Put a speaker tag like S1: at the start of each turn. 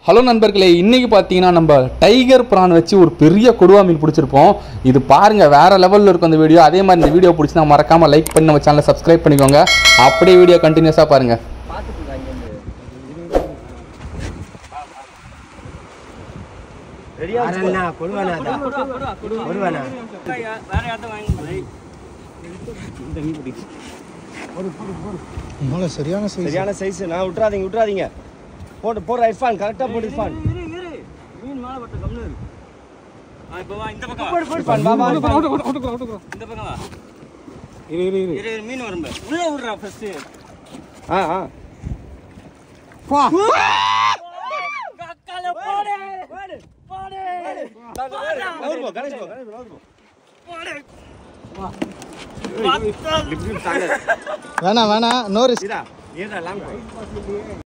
S1: Hello நண்பர்களே இன்னைக்கு பார்த்தீங்கன்னா நம்ம டைகர் பிரான் வச்சு ஒரு பெரிய கொடுவா மீன் பிடிச்சிருப்போம் இது பாருங்க வேற லெவலில் இருக்கும் அந்த வீடியோ அதே மாதிரி இந்த வீடியோ பிடிச்சினா மறக்காம லைக் பண்ணி நம்ம சேனலை சப்ஸ்கிரைப் பண்ணிக்கோங்க அப்படியே வீடியோ கண்டினியூஸாக பாருங்க
S2: அண்ணா கொடுவானா கொடுவானா
S3: இவ்வளோ சரியான சைஸ்
S2: சரியான சைஸ் நான் விட்டுறாதீங்க விட்டுறாதீங்க போட்டு போடுற இர்ஃபான் கரெக்டாக போடு இர்ஃபான் இர்ஃபான் பாபா இர்ஃபான். ஆ ஆ நகரு போ, கணேஷ் போ, கணேஷ் போ, நகரு போ.
S3: வேணாம் வேணாம் நோ ரிஸ்க்
S2: இதா, இதா, லாங் போ.